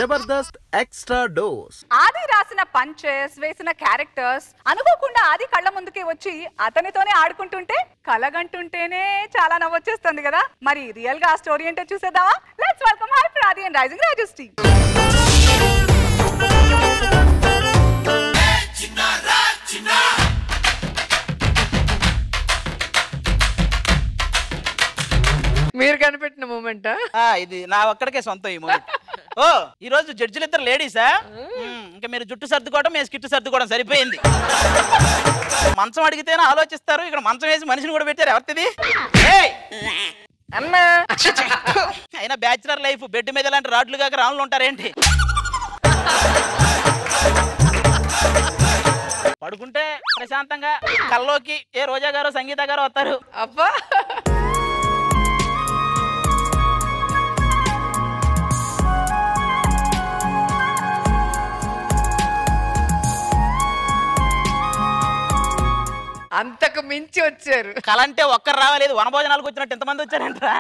Jabardasth extra dose ఆది రాసిన punches వేసిన క్యారెక్టర్స్ అనుకోకుండా ఆది కళ్ళ ముందుకే వచ్చి అతనితోనే ఆడుకుంటుంటే కలగంటుంటేనే చాలా నవ్వొచ్చేస్తుంది కదా మరి రియల్ గా ఆ స్టోరీ ఏంటో చూసేద్దామా let's welcome hi Aadi and rising Rajashri మీరు కనిపెట్టిన మూమెంట్ ఆ, ఇది నా ఒక్కడికే సొంతం ఈ మూమెంట్ ఓ ఈ రోజు జడ్జిలు ఇద్దరు లేడీసా మ్మ్, ఇంకా మీరు జుట్టు సర్దుకోవడం మేము స్కిట్టు సర్దుకోవడం సరిపోయింది మంచం అడిగితేనే ఆలోచిస్తారు ఇక్కడ మంచం వేసి మనిషిని కూడా పెట్టారు ఎవరిది ఏయ్! అమ్మా అయినా బ్యాచులర్ లైఫ్ బెడ్ మీద ఇలాంటి రాడ్లు కాక రాళ్ళు ఉంటారేంటి పడుకుంటే ప్రశాంతంగా కల్లోకి ఏ రోజా గారు సంగీత గారు వస్తారు అబ్బా అంతకు మించి వచ్చారు కళ అంటే ఒక్కరు రావాలేదు వనభోజనాలకు వచ్చినట్టు ఎంతమంది వచ్చారంటరా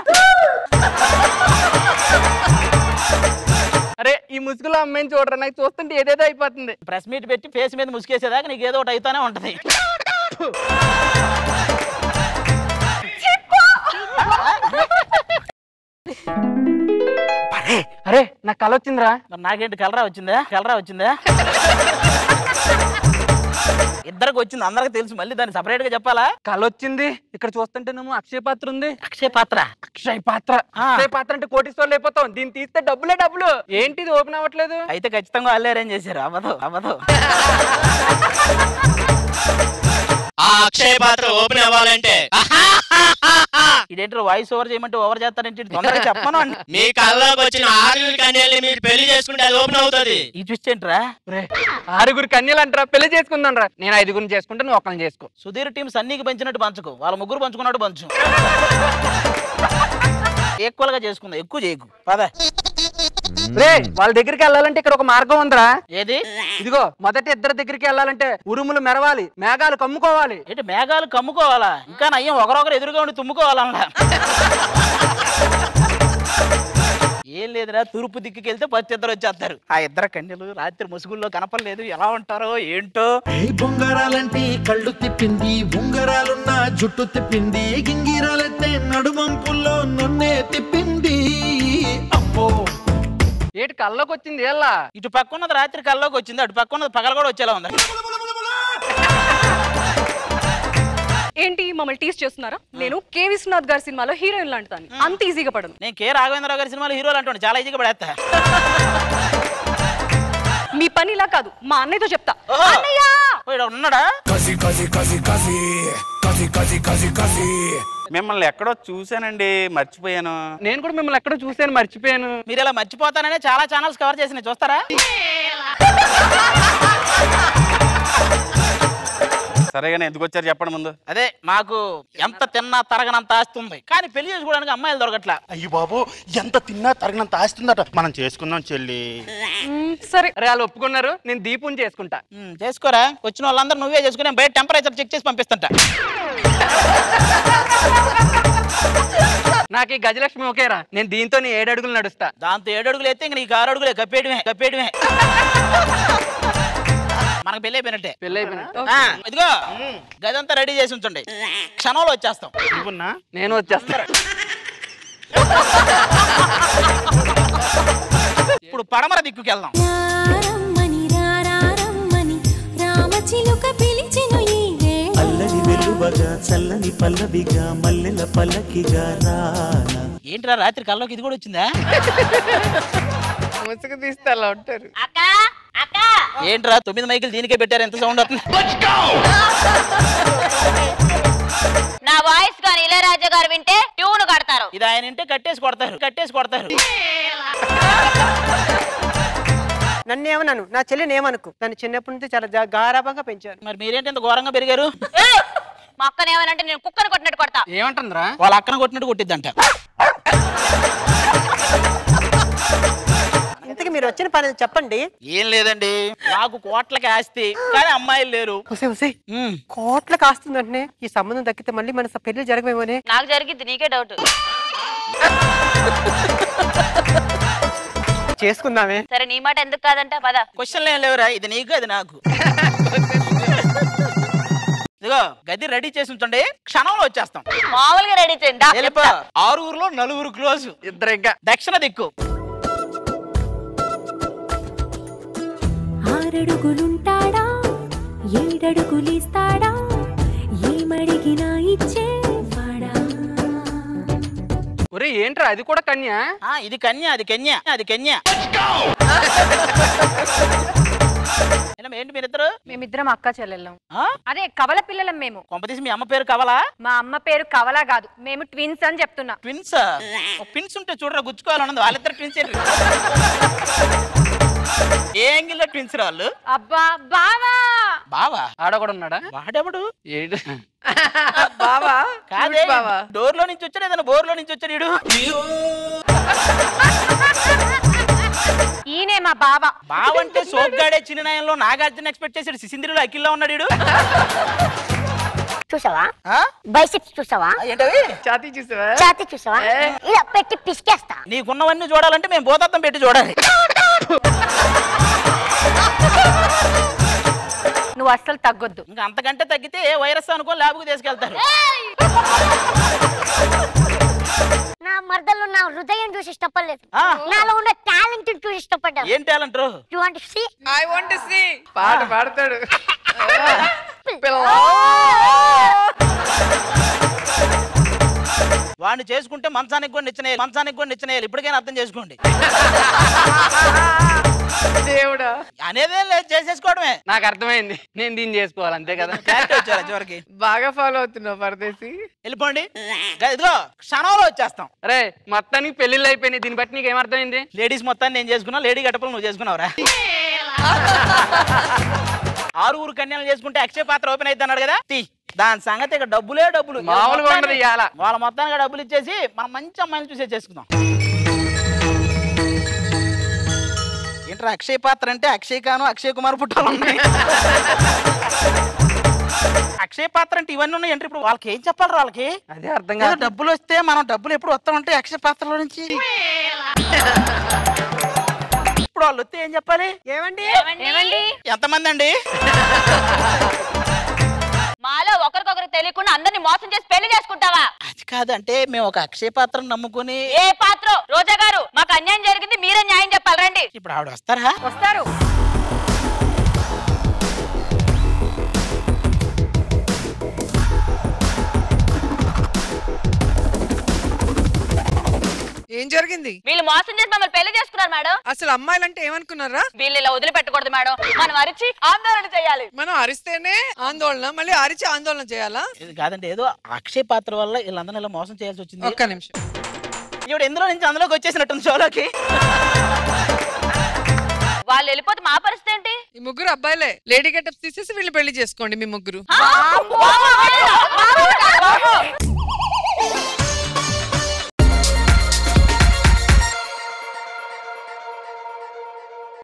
అరే ఈ ముసుగులో అమ్మాయిని చూడరా నాకు చూస్తుంటే ఏదేదో అయిపోతుంది ప్రెస్ మీట్ పెట్టి ఫేస్ మీద ముసుకేసేదాకా నీకు ఏదో ఒకటి అవుతానే ఉంటది అరే నాకు కల వచ్చిందిరా మరి నాకేంటి కలరా వచ్చిందా కలరా వచ్చిందా ఇద్దరికి వచ్చింది అందరికి తెలుసు మళ్ళీ దాన్ని సపరేట్ గా చెప్పాలా కల వచ్చింది ఇక్కడ చూస్తుంటేనేమో అక్షయ పాత్ర ఉంది అక్షయ పాత్ర అక్షయ్ పాత్ర ఆ. అక్షయ్ పాత్ర అంటే కోటీశ్వర్లు అయిపోతాం దీన్ని తీస్తే డబ్బులే డబ్బులు ఏంటి ఇది ఓపెన్ అవ్వట్లేదు అయితే ఖచ్చితంగా వాళ్ళే అరేంజ్ చేశారు అవ్వదు అవ్వదు ఆ అక్షయ పాత్ర ఓపెన్ అవ్వాలంటే ఇదేంటి వాయిస్ ఓవర్ చేయమంటే ఓవర్ చేస్తారంటే తొందరగా చెప్పను అండి మీ కళ్ళలోకి వచ్చిన ఆరుగురి కన్యల్ని మీరు పెళ్లి చేసుకుంటే అది ఓపెన్ అవుతుంది ఈ ట్విస్ట్ ఏంట్రా రే, ఆరుగురు కన్యలు అంటారా పెళ్లి చేసుకుందాం రా నేను ఐదుగురిని చేసుకుంటే నువ్వు ఒకరిని చేసుకో సుధీర్ టీం సన్నీకి పంచినట్టు పంచుకో వాళ్ళ ముగ్గురు పంచుకున్నట్టు పంచు ఈక్వల్ గా చేసుకుందాం ఎక్కువ చేయకు పద రే వాళ్ళ దగ్గరికి వెళ్ళాలంటే ఇక్కడ ఒక మార్గం ఉందిరా ఏది ఇదిగో మొదట ఇద్దరి దగ్గరికి వెళ్ళాలంటే ఉరుములు మెరవాలి మేఘాలు కమ్ముకోవాలి ఏంటి మేఘాలు కమ్ముకోవాలా ఇంకా నయ్యం ఒకరొకరు ఎదురుగా ఉండి తుమ్ముకోవాలన్నా ఏం లేదురా తూర్పు దిక్కుకి వెళ్తే పచ్చి ఇద్దరు వచ్చేస్తారు ఆ ఇద్దరు కన్యలు రాత్రి ముసుగుల్లో కనపడలేదు ఎలా ఉంటారో ఏంటో ఏ బొంగరాలంటే కళ్ళు తిప్పింది ఉంగరాలున్న జుట్టు తిప్పింది గింగిరాలైతే నడుమంపుల్లో నన్నే తిప్పింది అమ్మో ఏటి కల్లోకి వచ్చింది ఏళ్ళ ఇటు పక్క ఉన్నది రాత్రి కల్లోకి వచ్చింది అటు పక్క ఉన్నది పగల కూడా వచ్చేలా ఉంది ఏంటి మమ్మల్ని టీస్ చేస్తున్నారా నేను కే విశ్వనాథ్ గారి సినిమాలో హీరోయిన్ లాంటి దాన్ని అంత ఈజీగా పడను నేను కే రాఘవేంద్రరావు గారి సినిమాలో హీరోలు అంటుండే చాలా ఈజీగా పడేస్తా మీ పని ఇలా కాదు మా అన్నయ్యతో చెప్తా ఓహో. అన్నయ్య ఓ, ఈడ ఉన్నాడా కసి కసి కసి కసి కసి కసి కసి కసి మిమ్మల్ని ఎక్కడో చూశానండి మర్చిపోయాను నేను కూడా మిమ్మల్ని ఎక్కడో చూశాను మర్చిపోయాను మీరు ఇలా మర్చిపోతాననే చాలా ఛానల్స్ కవర్ చేసినాయి చూస్తారా సరే కానీ ఎందుకు వచ్చారు చెప్పండి ముందు అదే మాకు ఎంత తిన్నా తరగనంత ఆస్తి ఉంది కానీ పెళ్లి చేసుకోవడానికి అమ్మాయిలు దొరకట్లా అయ్యి బాబు ఎంత తిన్నా తరిగినంత ఆస్తుందట మనం చేసుకుందాం చెల్లి మ్, సరే అరే వాళ్ళు ఒప్పుకున్నారు నేను దీపుని చేసుకుంటా ఉమ్, చేసుకోరా వచ్చిన వాళ్ళందరూ నువ్వే చేసుకుని నేను బయట టెంపరేచర్ చెక్ చేసి పంపిస్తుంటా నాకు ఈ గజలక్ష్మి ఓకేరా నేను దీంతో నీ ఏడు అడుగులు నడుస్తా దాంతో ఏడు అడుగులు అయితే ఇంక నీకు ఆరు అడుగులే కప్పేయడమే కప్పేయడమే మనకు పెళ్ళి అయిపోయినట్టే పెళ్ళి అయిపోయినా ఆ, ఇదిగో గదంతా రెడీ చేసి ఉంచండి క్షణంలో వచ్చేస్తాం నువ్వున్నా నేను వచ్చేస్తా ఇప్పుడు పడమర దిక్కుకి వెళ్దాం రారమ్మని రారమ్మని రామచిలుక పిలిచెను ఈ వేళ అల్లరి వెలువగా చల్లని పల్లవిగా మల్లెల పల్లకిగా రానా ఏంట్రా రాత్రి కల్లోకి ఇది కూడా వచ్చిందా ముసుగు తీస్తే అలా ఉంటారు ఏంట్రా తొమ్మిది మైకులు దీనికే పెట్టారు ఎంత సౌండ్ వస్తుంది నా వాయిస్ గాని ఇళయరాజా గారు వింటే ట్యూన్ కడతారు ఇది ఆయన ఇంటే కట్టేసి కొడతారు కట్టేసి కొడతారు నన్ను ఏమన్నాను నా చెల్లిని ఏమనుకు నన్ను చిన్నప్పటి నుంచి చాలా జా- గారాబంగా పెంచాను మరి మీరేంటి ఇంత ఘోరంగా పెరిగారు ఏయ్! మా అక్కని ఏమనంటే నేను కుక్కను కొట్టినట్టు కొడతా ఏమంటుందిరా వాళ్ళ అక్కన కొట్టినట్టు కొట్టిద్దంట ఇంతకీ మీరు వచ్చిన పని చెప్పండి ఏం లేదండి నాకు కోట్లకి ఆస్తి కానీ అమ్మాయిలు లేరు ఒసే ఒసే ఉమ్. కోట్ల కాస్తుందంటే ఈ సంబంధం దక్కితే మళ్ళీ మన స- పెళ్లి జరగమేమోనే నాకు జరిగింది నీకే డౌట్ చేసుకుందామే సరే నీ మాట ఎందుకు కాదంట పద క్వశ్చన్లు ఏం లేవురా ఇది నీకు అది నాకు ఇదిగో గది రెడీ చేసి ఉంచండి క్షణంలో వచ్చేస్తాం మామూలుగా రెడీ చేయండి వెళ్ళిపో ఆరుగురులో నలుగురు క్లోజ్ ఇద్దరు ఇంకా దక్షిణ దిక్కు ఆరడుగులుంటాడా ఏడడుగులిస్తాడా ఏమడిగినా ఇచ్చేవాడా ఒరే ఏంట్రా అది కూడా కన్య ఆ, ఇది కన్య అది కన్య అది కన్య ఏనమ్మా, ఏంటి మీరిద్దరు మేమిద్దరం అక్క చెల్లెళ్ళం ఆ? అదే కవల పిల్లలం మేము కొంపతీసి మీ అమ్మ పేరు కవలా మా అమ్మ పేరు కవల కాదు మేము ట్విన్స్ అని చెప్తున్నా ట్విన్స్ ట్విన్స్ ఉంటే చూడరా గుచ్చుకోవాలన్నది వాళ్ళిద్దరు ట్విన్స్ ఏంటి ఏ యాంగిల్ లో ట్విన్స్ వాళ్ళు అబ్బా బావా బావా ఆడ కూడా ఉన్నాడా వాడెవడు ఏడు బావా కాదే డోర్ లో నుంచి వచ్చాడు ఏదైనా బోర్ లో నుంచి వచ్చాడు ఈడు ఈయనే మా బావ బావంటే సోగ్గాడే చిన్ననాయంలో నాగార్జున ఎక్స్పెక్ట్ చేసాడు సిసింద్రిలో అఖిల్లో ఉన్నాడు ఈడు చూసావా ఆ? బైసెప్స్ చూసావా ఏంటవి ఛాతీ చూసావా ఛాతీ చూసావా ఇలా పెట్టి పిసికేస్తా నీకున్నవన్నీ చూడాలంటే మేము భూతత్వం పెట్టి చూడాలి నువ్వు అస్సలు తగ్గొద్దు ఇంకా అంతకంటే తగ్గితే ఏ వైరస్ అనుకో ల్యాబ్కు తీసుకెళ్తారు నా మరదల్లో నా హృదయం చూసి ఇష్టపడలేదు ఆ. నాలో ఉన్న టాలెంట్ చూసి ఇష్టపడ్డా ఏం talent you want see I want to see పాట పాడతాడు వాడిని చేసుకుంటే మంచానికి కూడా నిచ్చనేయాలి మంచానికి కూడా నిచ్చనేయాలి ఇప్పటికైనా అర్థం చేసుకోండి దేవుడా అనేదే లేదు చేసేసుకోవడమే నాకు అర్థమైంది నేను దీన్ని చేసుకోవాలి అంతే కదా క్లారిటీ వచ్చారా చివరికి బాగా ఫాలో అవుతున్నావు పరదేశి వెళ్ళిపోండి గా- ఇదిగో క్షణంలో వచ్చేస్తాం అరే మొత్తానికి పెళ్లిళ్ళు అయిపోయినాయి దీన్ని బట్టి నీకు ఏమర్థమైంది లేడీస్ మొత్తాన్ని నేను చేసుకున్నా లేడీ గడపలు నువ్వు చేసుకున్నావురా ఆరుగురు కన్యలు చేసుకుంటే అక్షయ పాత్ర ఓపెన్ అయితే అన్నాడు కదా తీ దాని సంగతి ఇక డబ్బులే డబ్బులు మామూలుగా ఉండదు ఇవాళ. వాళ్ళ మొత్తానికి డబ్బులు ఇచ్చేసి మనం మంచి అమ్మాయిని చూసే చేసుకుందాం ఏంట్రా అక్షయ్ పాత్ర అంటే అక్షయ్ ఖాను అక్షయ్ కుమార్ పుట్టాలు ఉన్నాయి అక్షయ్ పాత్ర అంటే ఇవన్నీ ఉన్నాయి అంటే ఇప్పుడు వాళ్ళకి ఏం చెప్పాలి వాళ్ళకి అదే అర్థం ఏదో కాదు డబ్బులు వస్తే మనం డబ్బులు ఎప్పుడు వస్తామంటే అక్షయ పాత్రలో నుంచి ఇప్పుడు వాళ్ళు వస్తే ఏం చెప్పాలి ఏమండి ఏమండి ఎంతమంది అండి మాలో ఒకరికొకరు తెలియకుండా అందరిని మోసం చేసి పెళ్లి చేసుకుంటావా అది కాదంటే మేము ఒక అక్షయ పాత్రను నమ్ముకుని ఏ పాత్ర రోజా గారు మాకు అన్యాయం జరిగింది మీరే న్యాయం చెప్పాలి రండి ఇప్పుడు ఆవిడ వస్తారా వస్తారు ఏం జరిగింది వీళ్ళు మోసం చేసి మమ్మల్ని పెళ్లి చేసుకున్నారు మేడం అసలు అమ్మాయిలంటే ఏమనుకున్నారా వీళ్ళు ఇలా వదిలిపెట్టకూడదు మేడం మనం అరిచి ఆందోళన చేయాలి మనం అరిస్తేనే ఆందోళన మళ్ళీ అరిచి ఆందోళన చేయాలా ఇది కాదంటే ఏదో అక్షయ పాత్ర వల్ల వీళ్ళందరూ ఇలా మోసం చేయాల్సి వచ్చింది ఒక్క నిమిషం ఇప్పుడు ఎందులో నుంచి అందులోకి వచ్చేసినట్టుంది షోలోకి వాళ్ళు వెళ్ళిపోతే మా పరిస్థితి ఏంటి ఈ ముగ్గురు అబ్బాయిలే లేడీ గెటప్స్ తీసేసి వీళ్ళు పెళ్లి చేసుకోండి మీ ముగ్గురు ఆ? బాబు, బాబు, బాబు.